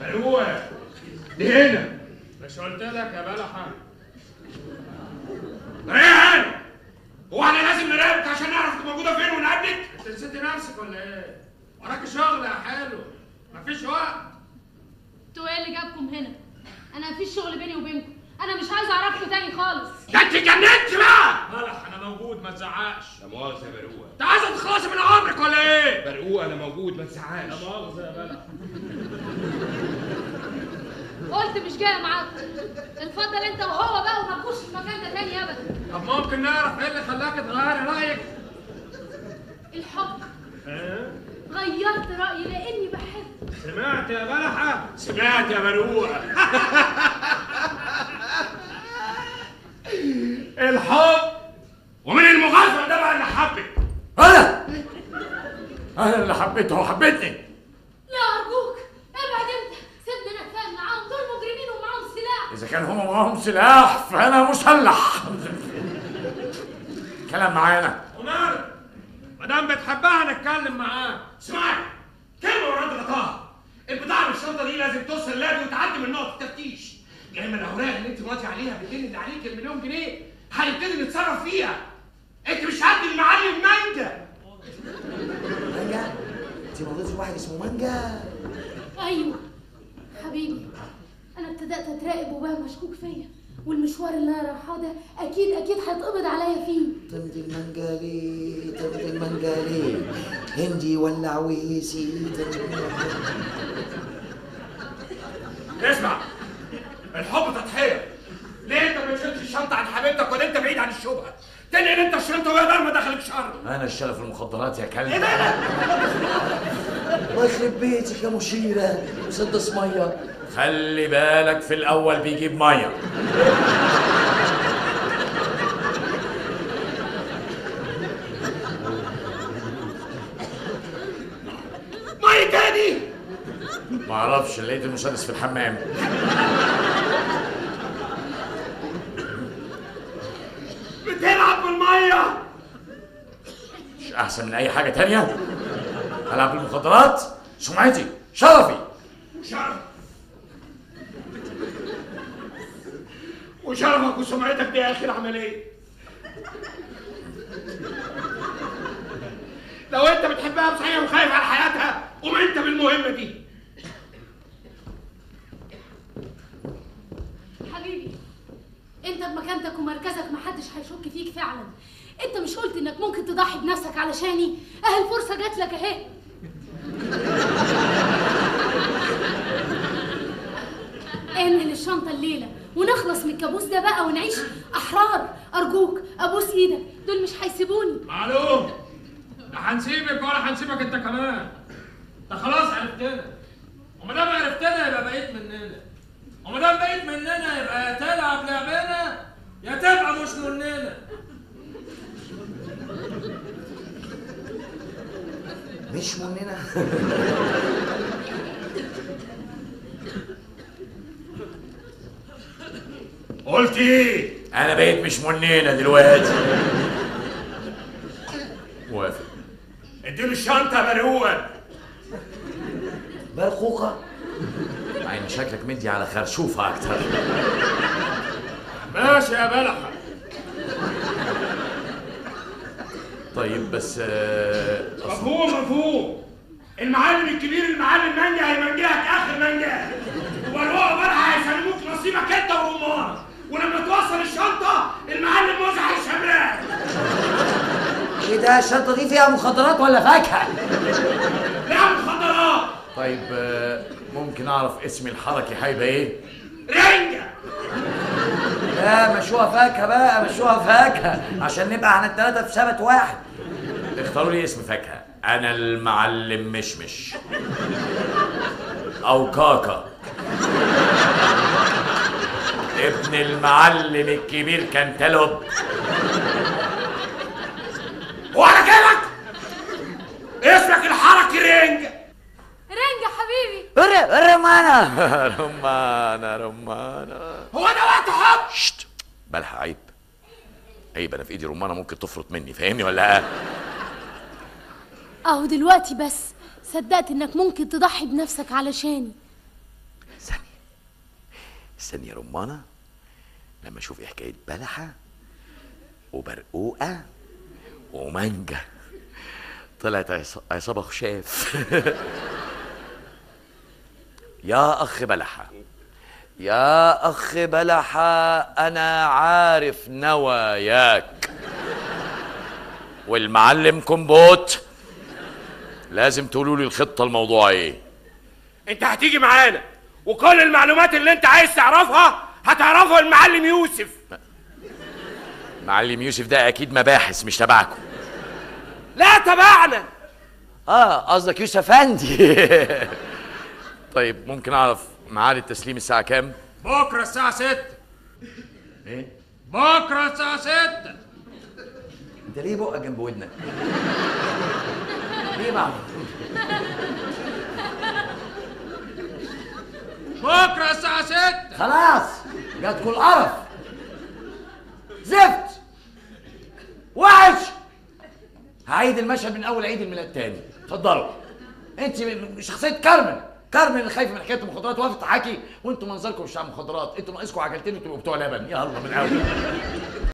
هو دي هنا مش قلت لك يا بلحة ريان هو احنا لازم نراقبك عشان نعرف انت موجوده فين ونقابلك انت نسيت نفسك ولا ايه؟ وراك شغل يا حلو مفيش وقت انتوا ايه اللي جابكم هنا انا مفيش شغل بيني وبينكم انا مش عايزه اعرفكم تاني خالص ده انت جننت بقى بلح انا موجود ما تزعقش لا مؤاخذه يا برقوقه انت عايزه تخلصي من عمرك ولا ايه؟ برقوقه انا موجود ما تزعقش لا مؤاخذة يا بلح قلت مش جايه معاكم اتفضل انت وهو بقى وما تجوش المكان ده تاني ابدا طب ممكن نعرف ايه اللي خلاك تغيري رايك؟ الحب ها؟ غيرت رايي لاني بحب سمعت يا بلحة؟ سمعت يا برقوقه الحب ومن المغفل ده بقى اللي حبك انا انا اللي حبيته وحبيتني لا ارجوك ابعد انت سيبني انا اتفاهم معاهم دول مجرمين ومعاهم سلاح اذا كان هم معاهم سلاح فانا مسلح كلام معانا ومال ما دام بتحبها نتكلم معاها اسمعي كلمه ورد غطاها البضاعه من الشنطه دي لازم توصل اللابي وتعدي من نقطه التفتيش يا اما الاوراق اللي انت ماضي عليها بالدين اللي عليك المليون جنيه هنبتدي نتصرف فيها انت مش قد المعلم مانجا مانجا انت مرضتي واحد اسمه مانجا ايوه حبيبي انا ابتدات اتراقب وبقى مشكوك فيا والمشوار اللي انا رايحاه ده اكيد اكيد هيتقبض عليا فيه طمد المانجا ليه طمد المانجا ليه هندي ولا عويسي طمد المانجا اسمع الحب تضحيه ليه انت ما بتشيلش الشنطه عن حبيبتك ولا انت بعيد عن الشبهه تنقل انت الشنطه وهي دار ما دخلك شر انا اشتغل في المخدرات يا كلب ايه ده ده الله يخرب بيتك يا مشيرة مسدس مية خلي بالك في الاول بيجيب ميه ميه تاني ما اعرفش لقيت المسدس في الحمام بتلعب بالميه مش احسن من اي حاجه تانية العب بالمخدرات سمعتي شرفي شرف وشرفك وسمعتك دي اخر عمليه لو انت بتحبها بصحيح وخايف على حياتها قوم انت بالمهمه دي حبيبي انت بمكانتك ومركزك محدش هيشك فيك فعلا انت مش قلت انك ممكن تضحي بنفسك علشاني اهي الفرصه جات لك اهي انقل الشنطه الليله ونخلص من الكابوس ده بقى ونعيش احرار ارجوك ابوس ايدك دول مش هيسيبوني معلوم لا هنسيبك ولا هنسيبك انت كمان انت خلاص عرفتنا وما دام عرفتنا يبقى بقيت مننا وما دام بقيت مننا يبقى يا تلعب لعبنا يا تبقى مش مننا مش مننا قلت ايه انا بقيت مش منينه دلوقتي موافق اديله الشنطه يا مرقوقه برقوقة مع ان شكلك مدي على خرشوفه اكتر ماشي يا بلحة طيب بس آه، أصل مفهوم مفهوم المعلم الكبير المعلم مانجا هيمنجاك اخر منجا وبرقوقه بقى هيسلموك نصيبك انت ورمان ولما توصل الشنطه المعلم موزع هيشملك ايه ده الشنطة دي فيها مخدرات ولا فاكهة؟ لا مخدرات طيب آه، ممكن اعرف اسم الحركي هيبقى ايه رنجه لا مشوها فاكهة بقى مشوها فاكهة عشان نبقى احنا التلاتة في سبت واحد اختاروا لي اسم فاكهه انا المعلم مشمش او كاكا ابن المعلم الكبير كنتالوب وعلى كيفك اسمك الحركي رنجه رنجة حبيبي قر رمانة رمانة رمانة هو ده وقت حب شت بلح عيب عيب انا في ايدي رمانة ممكن تفرط مني فاهمني ولا اهو دلوقتي بس صدقت انك ممكن تضحي بنفسك علشاني مستني رمانة لما اشوف ايه حكاية بلحة وبرقوقة ومانجا طلعت عص- عصابة خشاف يا أخ بلحة يا أخ بلحة أنا عارف نواياك والمعلم كومبوت لازم تقولوا لي الخطة الموضوع ايه انت هتيجي معانا وكل المعلومات اللي انت عايز تعرفها هتعرفها المعلم يوسف معلم يوسف ده أكيد مباحث مش تبعكم لا تبعنا اه قصدك يوسف افندي طيب ممكن اعرف ميعاد التسليم الساعة كام؟ بكره الساعه 6 ايه؟ بكره الساعه 6 انت ليه بقى جنب ودنك؟ ليه بقى؟ بكره الساعه 6 خلاص جاتكوا القرف زفت وحش هعيد المشهد من اول عيد الميلاد تاني اتفضلوا انت م- شخصيه كارمن كارمن اللي خايفه من حكايه المخدرات وقفت تحكي وانتوا منظركم مش بتاع مخدرات انتوا ناقصكم عجلتين وتبقوا بتوع لبن يلا من الاول